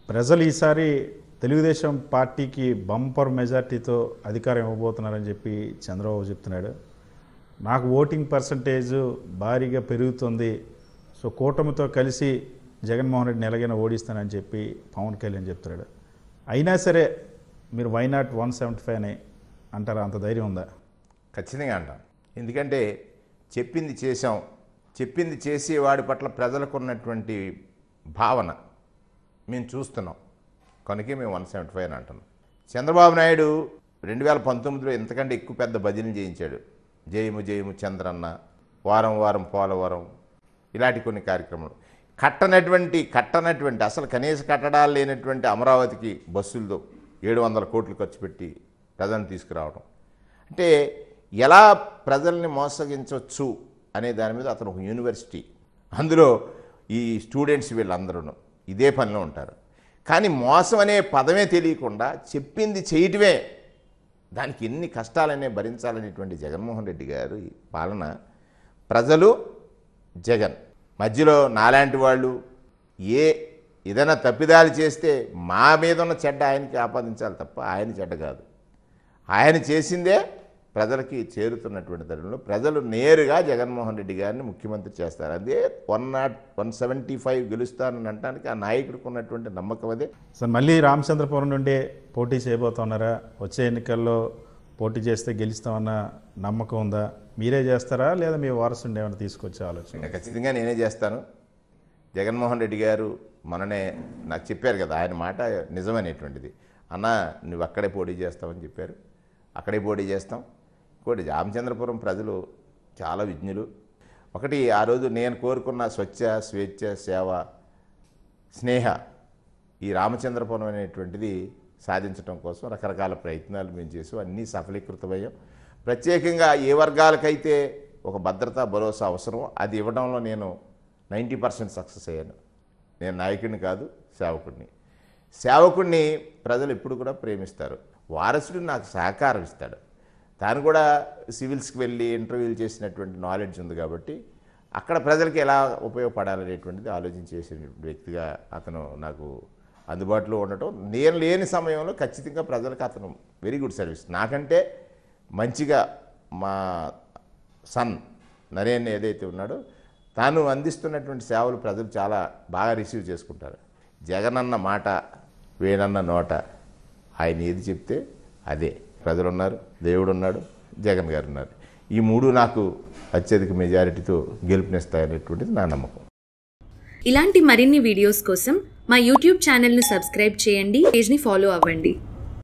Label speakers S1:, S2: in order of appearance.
S1: ప్రజలు ఈసారి తెలుగుదేశం పార్టీకి బంపర్ మెజార్టీతో అధికారం ఇవ్వబోతున్నారని చెప్పి చంద్రబాబు చెప్తున్నాడు నాకు ఓటింగ్ పర్సంటేజ్ భారీగా పెరుగుతుంది సో కూటమితో కలిసి జగన్మోహన్ రెడ్డిని ఎలాగైనా ఓడిస్తానని చెప్పి పవన్ కళ్యాణ్ చెప్తున్నాడు అయినా సరే మీరు why not one seventy five అని అంటారా అంత ధైర్యం ఉందా
S2: ఖచ్చితంగా అంటాం ఎందుకంటే చెప్పింది చేశాం చెప్పింది చేసేవాడి పట్ల ప్రజలకు ఉన్నటువంటి భావన మేము చూస్తున్నాం కనుకే మేము వన్ సెవెంటీ ఫైవ్ అని అంటున్నాం చంద్రబాబు నాయుడు రెండు వేల పంతొమ్మిదిలో ఎంతకంటే ఎక్కువ పెద్ద భజనలు చేయించాడు జయము జయము చంద్రన్న వారం వారం పోలవరం ఇలాంటి కొన్ని కార్యక్రమాలు కట్టనటువంటి కట్టనటువంటి అసలు కనీస కట్టడాలు లేనటువంటి అమరావతికి బస్సులతో ఏడు వందల కోట్లు ఖర్చు పెట్టి ప్రజలను తీసుకురావడం అంటే ఎలా ప్రజల్ని మోసగించవచ్చు అనే దాని మీద అతను ఒక యూనివర్సిటీ అందులో ఈ స్టూడెంట్స్ వీళ్ళందరూ ఇదే పనిలో ఉంటారు కానీ మోసం అనే పదమే తెలియకుండా చెప్పింది చేయటమే దానికి ఎన్ని కష్టాలనే భరించాలనేటువంటి జగన్మోహన్ రెడ్డి గారి పాలన ప్రజలు జగన్ మధ్యలో నాలాంటి వాళ్ళు ఏ ఏదైనా తప్పిదాలు చేస్తే మా మీద ఉన్న చెడ్డ ఆయనకి ఆపాదించాలి తప్ప ఆయన చెడ్డ కాదు ఆయన చేసిందే ప్రజలకి చేరుతున్నటువంటి తరుణంలో ప్రజలు నేరుగా జగన్మోహన్ రెడ్డి గారిని ముఖ్యమంత్రి చేస్తారు అదే one not one seventy five గెలుస్తానని అనడానికి ఆ నాయకుడికి ఉన్నటువంటి నమ్మకం అదే
S1: సార్ మళ్ళీ రామచంద్రపురం నుండి పోటీ చేయబోతున్నారా వచ్చే ఎన్నికల్లో పోటీ చేస్తే గెలుస్తామన్న నమ్మకం ఉందా మీరే చేస్తారా లేదా మీ వారసుని ఏమైనా తీసుకొచ్చే ఆలోచన
S2: ఇంకా ఖచ్చితంగా నేనే చేస్తాను జగన్మోహన్ రెడ్డి గారు మననే నాకు చెప్పారు కదా ఆయన మాట నిజమనేటువంటిది అన్న నువ్వు అక్కడే పోటీ చేస్తావని చెప్పారు అక్కడే పోటీ చేస్తాం ఇంకోటి రామచంద్రపురం ప్రజలు చాలా విజ్ఞులు ఒకటి ఆ రోజు నేను కోరుకున్న స్వచ్ఛ స్వేచ్ఛ సేవ స్నేహ ఈ రామచంద్రపురం అనేటువంటిది సాధించడం కోసం రకరకాల ప్రయత్నాలు మేము చేసాం అన్నీ సఫలీకృతమయ్యాం ప్రత్యేకంగా ఏ వర్గాలకైతే ఒక భద్రత భరోసా అవసరం అది ఇవ్వడంలో నేను నైంటీ పర్సెంట్ సక్సెస్ అయ్యాను నేను నాయకుడిని కాదు సేవకుడిని సేవకుడిని ప్రజలు ఎప్పుడు కూడా ప్రేమిస్తారు వారసుడు నాకు సహకారం ఇస్తాడు తాను కూడా సివిల్స్కి వెళ్ళి ఇంటర్వ్యూలు చేసినటువంటి నాలెడ్జ్ ఉంది కాబట్టి అక్కడ ప్రజలకి ఎలా ఉపయోగపడాలనేటువంటిది ఆలోచించేసే వ్యక్తిగా అతను నాకు అందుబాటులో ఉండటం నేను లేని సమయంలో ఖచ్చితంగా ప్రజలకు అతను వెరీ గుడ్ సర్వీస్ నాకంటే మంచిగా మా సన్ నరేన్ ఏదైతే ఉన్నాడో తాను అందిస్తున్నటువంటి సేవలు ప్రజలు చాలా బాగా రిసీవ్ చేసుకుంటారు జగనన్న మాట వేణన్న నోట ఆయన ఏది చెప్తే అదే ప్రజలు ఉన్నారు దేవుడు ఉన్నాడు జగన్ గారు ఉన్నారు ఈ మూడు నాకు అత్యధిక మెజారిటీతో గెలుపునిస్తాయనేటువంటిది నా నమ్మకం
S3: ఇలాంటి మరిన్ని వీడియోస్ కోసం మా యూట్యూబ్ ఛానల్ను సబ్స్క్రైబ్ చేయండి పేజ్ని ఫాలో అవ్వండి